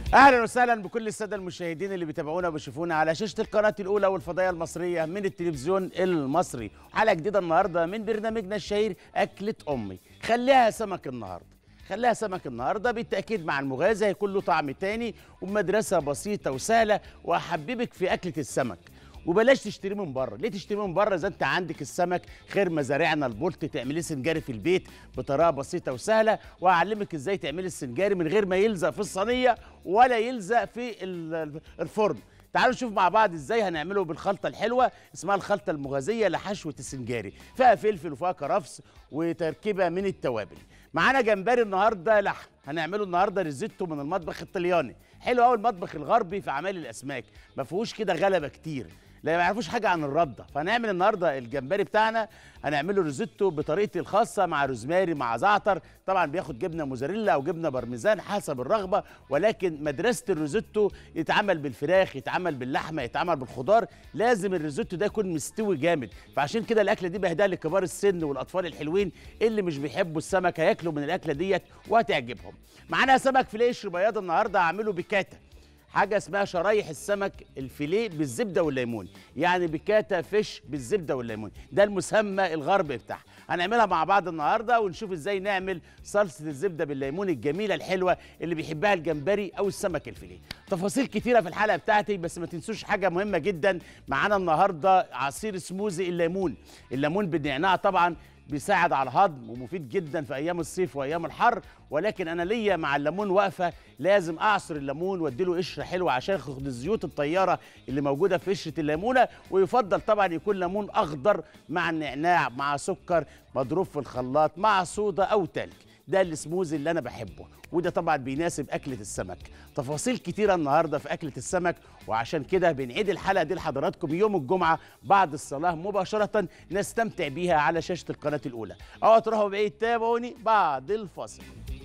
اهلا وسهلا بكل الساده المشاهدين اللي بيتابعونا وبيشوفونا على شاشه القناه الاولى والفضائيه المصريه من التلفزيون المصري حلقه جديده النهارده من برنامجنا الشهير اكله امي خليها سمك النهارده خليها سمك النهارده بالتاكيد مع المغازه هيكون له طعم تاني ومدرسه بسيطه وسهله واحببك في اكله السمك وبلاش تشتريه من بره ليه تشتريه من بره اذا انت عندك السمك خير مزارعنا البلط تعمليه سنجاري في البيت بطريقه بسيطه وسهله واعلمك ازاي تعملي السنجاري من غير ما يلزق في الصينيه ولا يلزق في ال- الفرن تعالوا نشوف مع بعض ازاي هنعمله بالخلطه الحلوه اسمها الخلطه المغازيه لحشوه السنجاري فيها فلفل وفيها كرفس وتركيبه من التوابل معانا جمبري النهارده لحم هنعمله النهارده ريزيتو من المطبخ الطلياني حلو قوي المطبخ الغربي في اعمال الاسماك ما فيهوش كده غلبه كتير لا ما يعرفوش حاجه عن الرده فهنعمل النهارده الجمبري بتاعنا هنعمله ريزيتو بطريقتي الخاصه مع روزماري مع زعتر طبعا بياخد جبنه موزاريلا او جبنه بارميزان حسب الرغبه ولكن مدرسه الريزيتو يتعمل بالفراخ يتعمل باللحمه يتعمل بالخضار لازم الريزيتو ده يكون مستوي جامد فعشان كده الاكله دي بهداها لكبار السن والاطفال الحلوين اللي مش بيحبوا السمك هياكلوا من الاكله ديت وهتعجبهم معانا سمك فيليه قشر بياض النهارده هعمله بكاتا حاجه اسمها شرايح السمك الفيليه بالزبده والليمون يعني بكاتا فيش بالزبده والليمون ده المسمى الغربي بتاعها هنعملها مع بعض النهارده ونشوف ازاي نعمل صلصه الزبده بالليمون الجميله الحلوه اللي بيحبها الجمبري او السمك الفيليه تفاصيل كتيره في الحلقه بتاعتي بس ما تنسوش حاجه مهمه جدا معانا النهارده عصير سموزي الليمون الليمون بالنعناع طبعا بيساعد على الهضم ومفيد جدا في ايام الصيف وايام الحر ولكن انا ليا مع الليمون واقفه لازم اعصر الليمون واديله قشره حلوه عشان ياخد الزيوت الطياره اللي موجوده في قشره الليمونه ويفضل طبعا يكون ليمون اخضر مع النعناع مع سكر مضروب في الخلاط مع صودا او تلج ده السموزي اللي انا بحبه وده طبعا بيناسب اكله السمك تفاصيل كتيره النهارده في اكله السمك وعشان كده بنعيد الحلقه دي لحضراتكم يوم الجمعه بعد الصلاه مباشره نستمتع بيها على شاشه القناه الاولى اوعوا تروحوا بعيد تابعوني بعد الفاصل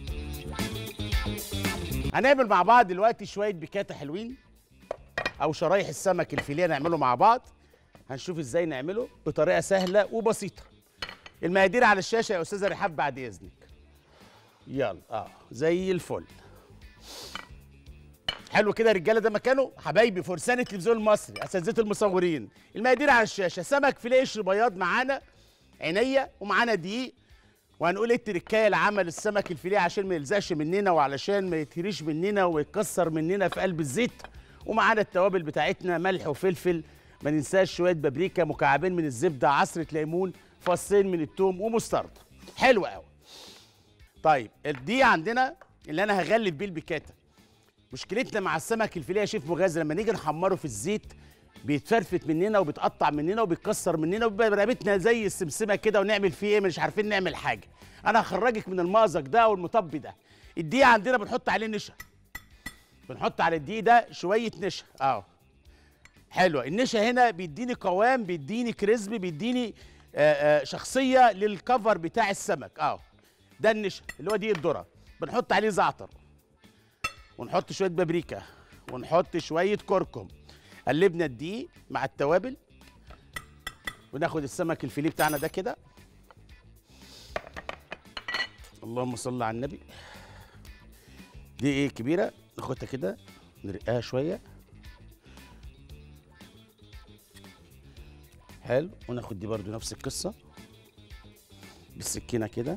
هنعمل مع بعض دلوقتي شويه بيكاتا حلوين او شرايح السمك الفيليه نعمله مع بعض هنشوف ازاي نعمله بطريقه سهله وبسيطه المقادير على الشاشه يا استاذه رحاب بعد اذنك يلا اه زي الفل حلو كده يا رجاله ده مكانه حبايبي فرسان التلفزيون المصري اساتذه المصورين المقادير على الشاشه سمك فيليه قشر بياض معانا عينيا ومعانا دقيق وهنقول ايه التركايه لعمل السمك الفيليه عشان ما يلزقش مننا وعلشان ما يتهريش مننا ويتكسر مننا في قلب الزيت ومعانا التوابل بتاعتنا ملح وفلفل ما ننساش شويه بابريكا مكعبين من الزبده عصره ليمون فصين من الثوم ومستردة حلو قوي طيب دي عندنا اللي انا هغلف بيه البيكاتا مشكلتنا مع السمك الفيليه يا شيف مغازي لما نيجي نحمره في الزيت بيتفرفت مننا وبيتقطع مننا وبيتكسر مننا وبيبقى رقبتنا زي السمسمه كده ونعمل فيه ايه مش عارفين نعمل حاجه انا هخرجك من المأزق ده والمطب ده الدقيق عندنا بنحط عليه نشا بنحط على الدقيق ده شويه نشا اهو حلوه النشا هنا بيديني قوام بيديني كريسبي بيديني آه، آه، شخصيه للكفر بتاع السمك اهو ده النشا اللي هو دقيق الذره بنحط عليه زعتر ونحط شويه بابريكا ونحط شويه كركم قلبنا الدقيق مع التوابل وناخد السمك الفيليه بتاعنا ده كده اللهم صل على النبي دي ايه كبيره ناخدها كده نرقاها شويه حلو وناخد دي برضو نفس القصه بالسكينه كده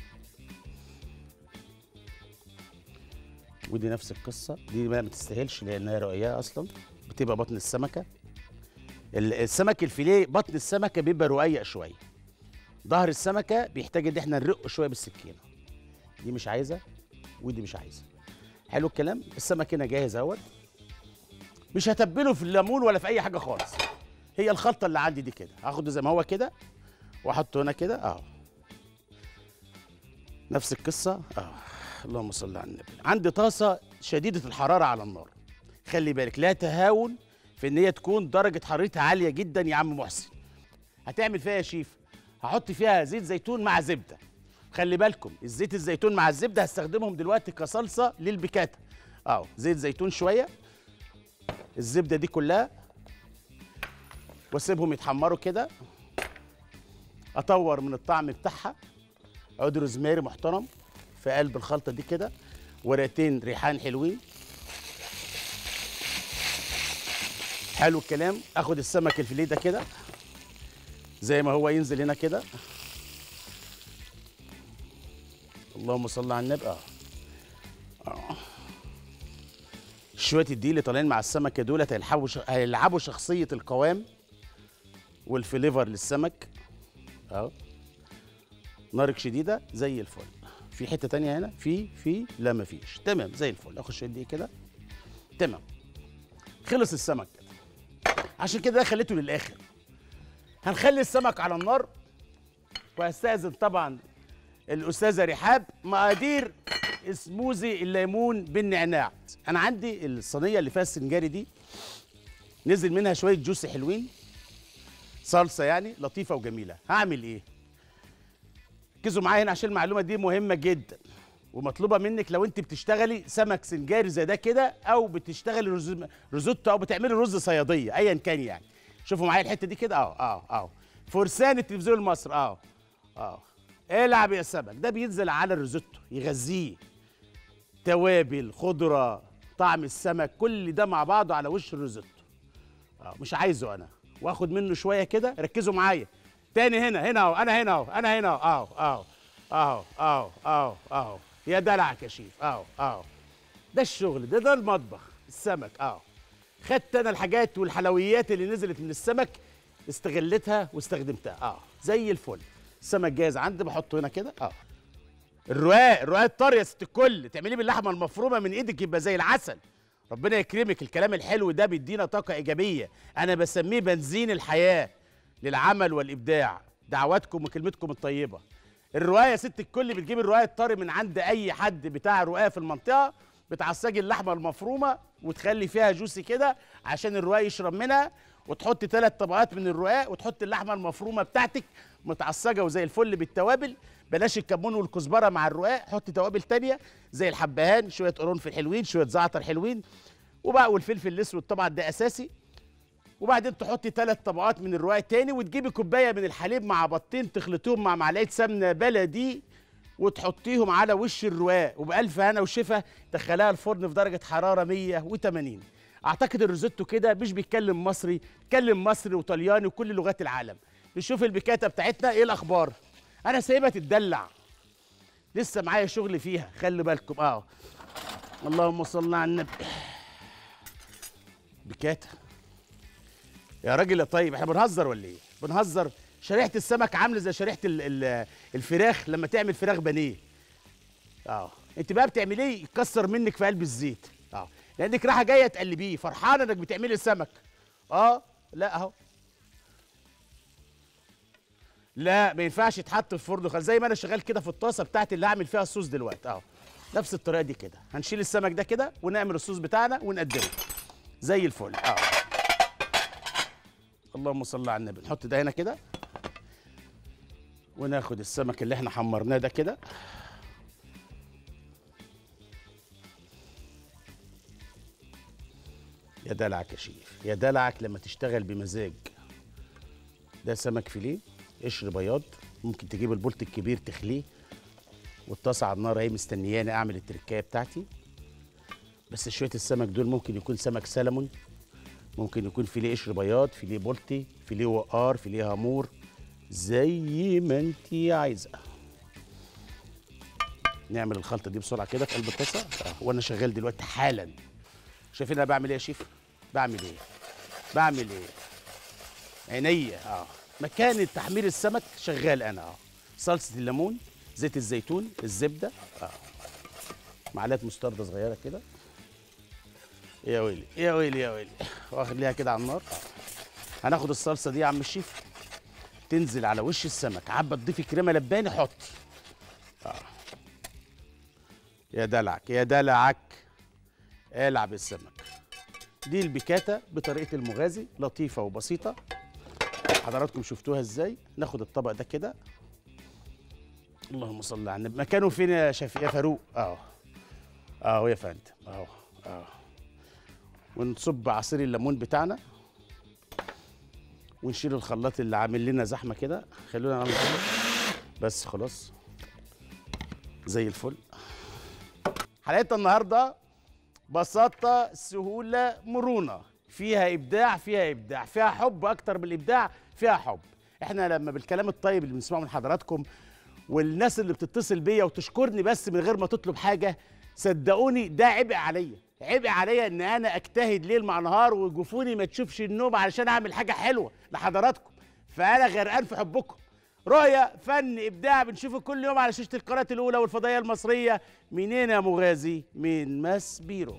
ودي نفس القصه دي بقى ما تستاهلش لانها رقيقه اصلا بتبقى بطن السمكه ال- السمك الفيليه بطن السمكه بيبقى رقيق شويه ظهر السمكه بيحتاج ان احنا نرقه شويه بالسكينه دي مش عايزه ودي مش عايزه حلو الكلام السمك هنا جاهز اهوت مش هتبله في الليمون ولا في اي حاجه خالص هي الخلطه اللي عندي دي كده هاخده زي ما هو كده واحطه هنا كده اهو نفس القصه اه اللهم صل على النبي عندي طاسه شديده الحراره على النار خلي بالك لا تهاون في ان هي تكون درجه حرارتها عاليه جدا يا عم محسن هتعمل فيها يا شيف هحط فيها زيت زيتون مع زبده خلي بالكم الزيت الزيتون مع الزبده هستخدمهم دلوقتي كصلصه للبيكاتا اهو زيت زيتون شويه الزبده دي كلها واسيبهم يتحمروا كده اطور من الطعم بتاعها عود روزماري محترم في قلب الخلطه دي كده ورقتين ريحان حلوين حلو الكلام اخد السمك الفيليه ده كده زي ما هو ينزل هنا كده اللهم صل على النبي اه آه. شويه الدقيق اللي طالعين مع السمكه دولت هيلعبوا ش... هيلعبوا شخصيه القوام والفليفر للسمك اهو نارك شديده زي الفل في حته تانية هنا في في لا مفيش تمام زي الفل اخد شويه دقيق كده تمام خلص السمك كده عشان كده ده خليته للاخر هنخلي السمك على النار وهستاذن طبعا الاستاذه رحاب مقادير سموزي الليمون بالنعناع انا عندي الصينيه اللي فيها السنجاري دي نزل منها شويه جوس حلوين صلصه يعني لطيفه وجميله هعمل ايه ركزوا معايا هنا عشان المعلومه دي مهمه جدا ومطلوبه منك لو انت بتشتغلي سمك سنجاري زي ده كده او بتشتغلي رز ريزوتو او بتعملي رز صياديه ايا كان يعني شوفوا معايا الحته دي كده اه اه اه فرسان التلفزيون المصري اه اه العب يا سمك ده بينزل على الريزوتو يغذيه توابل خضره طعم السمك كل ده مع بعضه على وش الريزوتو اه مش عايزه انا واخد منه شويه كده ركزوا معايا تاني هنا هنا اهو انا هنا اهو انا هنا اهو اهو اهو اهو اهو اهو يا دلعك يا شيف اهو اهو ده الشغل ده ده المطبخ السمك اهو خدت انا الحاجات والحلويات اللي نزلت من السمك استغلتها واستخدمتها اه زي الفل السمك جاهز عندي بحطه هنا كده اه الرقاق الرقاق الطري يا ست الكل تعمليه باللحمه المفرومه من ايدك يبقى زي العسل ربنا يكرمك الكلام الحلو ده بيدينا طاقه ايجابيه انا بسميه بنزين الحياه للعمل والابداع دعواتكم وكلمتكم الطيبه الرقاق يا ست الكل بتجيب الرقاق الطري من عند اي حد بتاع رقاق في المنطقه بتعصجي اللحمه المفرومه وتخلي فيها جوسي كده عشان الرقاق يشرب منها وتحط ثلاث طبقات من الرقاق وتحط اللحمه المفرومه بتاعتك متعصجه وزي الفل بالتوابل بلاش الكمون والكزبره مع الرقاق حط توابل تانية زي الحبهان شويه قرنفل حلوين شويه زعتر حلوين وبقى والفلفل الاسود طبعا ده اساسي وبعدين تحطي ثلاث طبقات من الرقاق تاني وتجيبي كوبايه من الحليب مع بطين تخلطيهم مع معلقه سمنه بلدي وتحطيهم على وش الرقاق وبألف هنا وشفا دخلها الفرن في درجه حراره 180 اعتقد الريزوتو كده مش بيتكلم مصري بيتكلم مصري وطلياني وكل لغات العالم نشوف البيكاتا بتاعتنا ايه الاخبار انا سايبها تتدلع لسه معايا شغل فيها خلي بالكم اه اللهم صل على النبي بيكاتا يا راجل يا طيب احنا بنهزر ولا ايه بنهزر شريحه السمك عامله زي شريحه ال ال الفراخ لما تعمل فراخ بانيه اه انت بقى بتعمليه يكسر منك في قلب الزيت اه لانك رايحه جايه تقلبيه فرحانه انك بتعملي السمك اه لا اهو لا ما ينفعش يتحط في الفرن خالص زي ما انا شغال كده في الطاسه بتاعتي اللي هعمل فيها الصوص دلوقتي اهو نفس الطريقه دي كده هنشيل السمك ده كده ونعمل الصوص بتاعنا ونقدمه زي الفل اه اللهم صل على النبي نحط ده هنا كده وناخد السمك اللي احنا حمرناه ده كده يا دلعك يا شيف يا دلعك لما تشتغل بمزاج ده سمك فيليه قشر بياض ممكن تجيب البولت الكبير تخليه والطاسه على النار اهي مستنياني اعمل التركايه بتاعتي بس شويه السمك دول ممكن يكون سمك سلمون ممكن يكون فيليه قشر بياض فيليه بولتي فيليه وقار فيليه هامور زي ما انت عايزه نعمل الخلطه دي بسرعه كده في قلب الطاسه آه، وانا شغال دلوقتي حالا شايفين انا بعمل ايه يا شيف بعمل ايه بعمل ايه عينيا اه مكان تحمير السمك شغال انا اه صلصه الليمون زيت الزيتون الزبده اه معلقه مستردة صغيره كده يا ويلي يا ويلي يا ويلي واخليها كده على النار هناخد الصلصه دي يا عم الشيف تنزل على وش السمك عبى تضيفي كريمه لباني حط آه. يا دلعك يا دلعك العب السمك دي البيكاتا بطريقه المغازي لطيفه وبسيطه حضراتكم شفتوها ازاي ناخد الطبق ده كده اللهم صل على النبي مكانه فين يا شيف يا فاروق اهو اهو يا فندم اهو اهو ونصب عصير الليمون بتاعنا ونشيل الخلاط اللي عامل لنا زحمه كده خلونا نعمل كده بس خلاص زي الفل حلقتنا النهارده بساطه سهوله مرونه فيها ابداع فيها ابداع فيها حب اكتر من الابداع فيها حب احنا لما بالكلام الطيب اللي بنسمعه من حضراتكم والناس اللي بتتصل بيا وتشكرني بس من غير ما تطلب حاجه صدقوني ده عبء عليا عبء عليا ان انا اجتهد ليل مع نهار وجفوني ما تشوفش النوم علشان اعمل حاجه حلوه لحضراتكم فانا غرقان في حبكم رؤية فن إبداع بنشوفه كل يوم على شاشة القناة الأولى والفضائية المصرية منين يا مغازي؟ من ماس بيرو